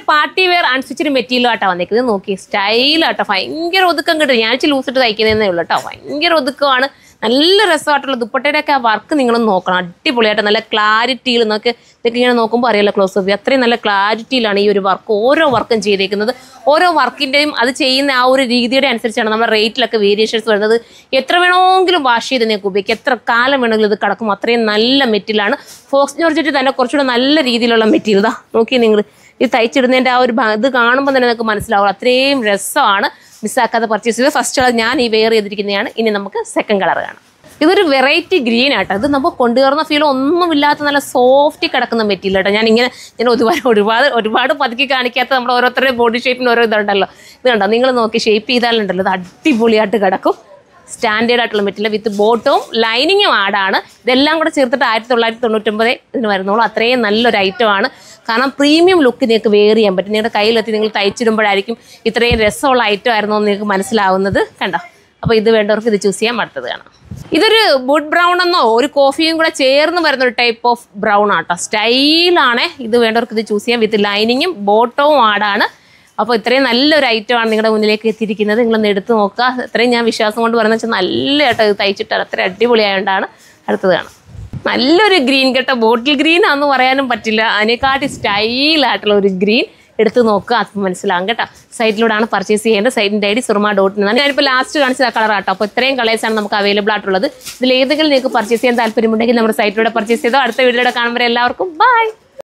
party wear unstitched material ആട്ടോ വന്നേക്കുന്നത് നോക്കി സ്റ്റൈലാട്ടോ ഭയങ്കര ഒതുക്കം കിട്ടും ഞാൻ ഇച്ചിരി ലൂസിട്ട് തയ്ക്കുന്നതേ ഉള്ളൂ കേട്ടോ ഭയങ്കര ഒതുക്കമാണ് നല്ല രസമായിട്ടുള്ള ദുപ്പട്ടയുടെ ഒക്കെ ആ വർക്ക് നിങ്ങൾ നോക്കണം അടിപൊളിയായിട്ട് നല്ല ക്ലാരിറ്റിയിൽ നമുക്ക് ഇതൊക്കെ ഇങ്ങനെ നോക്കുമ്പോൾ അറിയാലോ ക്ലോസ് അപ്പ് അത്രയും നല്ല ക്ലാരിറ്റിയിലാണ് ഈ ഒരു വർക്ക് ഓരോ വർക്കും ചെയ്തേക്കുന്നത് ഓരോ വർക്കിൻ്റെയും അത് ചെയ്യുന്ന ആ ഒരു രീതിയുടെ അനുസരിച്ചാണ് നമ്മുടെ റേറ്റിലൊക്കെ വേരിയേഷൻസ് വരുന്നത് എത്ര വേണമെങ്കിലും വാഷ് ചെയ്ത് നിങ്ങൾക്ക് ഉപയോഗിക്കാം എത്ര കാലം വേണമെങ്കിലും ഇത് കിടക്കും അത്രയും നല്ല മെറ്റീരിയലാണ് ഫോക്സ് ജോർജറ്റ് തന്നെ കുറച്ചുകൂടെ നല്ല രീതിയിലുള്ള മെറ്റീരിയൽ ഇതാ നോക്കി നിങ്ങൾ ഇത് തയ്ച്ചിടുന്നതിൻ്റെ ആ ഒരു ഭ- ഇത് കാണുമ്പോൾ തന്നെ നിങ്ങൾക്ക് മനസ്സിലാവും അത്രയും രസമാണ് മിസ്സാക്കാതെ പർച്ചേസ് ചെയ്ത് ഫസ്റ്റ് കളർ ഞാൻ ഈ വെയർ ചെയ്തിരിക്കുന്നതാണ് ഇനി നമുക്ക് സെക്കൻഡ് കളർ കാണാം ഇതൊരു വെറൈറ്റി ഗ്രീൻ ആട്ടോ ഇത് നമുക്ക് കൊണ്ടുവരുന്ന ഫീൽ ഒന്നുമില്ലാത്ത നല്ല സോഫ്റ്റ് കിടക്കുന്ന മെറ്റീരിയൽ ആട്ടോ ഞാൻ ഇങ്ങനെ ഞാൻ ഒരുപാട് ഒരുപാട് ഒരുപാട് പതുക്കി കാണിക്കാത്ത നമ്മുടെ ഓരോരുത്തരുടെ ബോഡി ഷേപ്പിന് ഓരോ ഇതുണ്ടല്ലോ ഇത് കണ്ടോ നിങ്ങൾ നോക്കി ഷേപ്പ് ചെയ്താലുണ്ടല്ലോ ഇത് അടിപൊളിയായിട്ട് കിടക്കും സ്റ്റാൻഡേർഡ് ആയിട്ടുള്ള മെറ്റീരിയൽ വിത്ത് ബോട്ടവും ലൈനിങ്ങും ആഡാണ് ഇതെല്ലാം കൂടെ ചേർത്തിട്ട് ആയിരത്തി തൊള്ളായിരത്തി തൊണ്ണൂറ്റൊമ്പത് ഇതിന് വരുന്നുള്ളൂ അത്രയും നല്ലൊരു ഐറ്റമാണ് കാരണം പ്രീമിയം ലുക്ക് നിങ്ങൾക്ക് വെയർ ചെയ്യാൻ പറ്റും നിങ്ങളുടെ കയ്യിലെത്തി നിങ്ങൾ തയ്ച്ചിടുമ്പോഴായിരിക്കും ഇത്രയും രസമുള്ള ഐറ്റം ആയിരുന്നു എന്ന് നിങ്ങൾക്ക് മനസ്സിലാവുന്നത് കണ്ടോ അപ്പോൾ ഇത് വേണ്ടവർക്ക് ഇത് ചൂസ് ചെയ്യാൻ അടുത്തത് കാണാം ഇതൊരു വുഡ് ബ്രൗൺ എന്നോ ഒരു കോഫിയും കൂടെ ചേർന്ന് വരുന്ന ഒരു ടൈപ്പ് ഓഫ് ബ്രൗൺ ആട്ടോ സ്റ്റൈലാണ് ഇത് വേണ്ടവർക്ക് ഇത് ചൂസ് ചെയ്യാം വിത്ത് ലൈനിങ്ങും ബോട്ടവും ആടാണ് അപ്പോൾ ഇത്രയും നല്ലൊരു ഐറ്റമാണ് നിങ്ങളുടെ മുന്നിലേക്ക് എത്തിയിരിക്കുന്നത് നിങ്ങളൊന്ന് എടുത്ത് നോക്കുക ഇത്രയും ഞാൻ വിശ്വാസം കൊണ്ട് പറയുന്നത് വെച്ചാൽ നല്ലതായിട്ട് ഇത് തയ്ച്ചിട്ട് അത്ര അടിപൊളിയായതുകൊണ്ടാണ് അടുത്തത് കാണാം നല്ലൊരു ഗ്രീൻ കേട്ടോ ബോട്ടിൽ ഗ്രീൻ ആണെന്ന് പറയാനും പറ്റില്ല അതിനെക്കാട്ടി സ്റ്റൈലായിട്ടുള്ള ഒരു ഗ്രീൻ എടുത്ത് നോക്കുക അത് മനസ്സിലാകും കേട്ടോ സൈറ്റിലൂടെയാണ് പർച്ചേസ് ചെയ്യേണ്ടത് സൈറ്റിൻ്റെ ഐ ഡി സുർമ ഡോട്ട് നിന്നാണ് ഞാനിപ്പോൾ ലാസ്റ്റ് കാണിച്ചത് ആ കളർ ആട്ടോ അപ്പോൾ ഇത്രയും കളേഴ്സാണ് നമുക്ക് അവൈലബിൾ ആയിട്ടുള്ളത് ഇതിൽ ഏതെങ്കിലും നിങ്ങൾക്ക് പർച്ചേസ് ചെയ്യാൻ താല്പര്യമുണ്ടെങ്കിൽ നമ്മുടെ സൈറ്റിലൂടെ പർച്ചേസ് ചെയ്തോ അടുത്ത വീഡിയോയുടെ കാണുമ്പോൾ എല്ലാവർക്കും ബൈ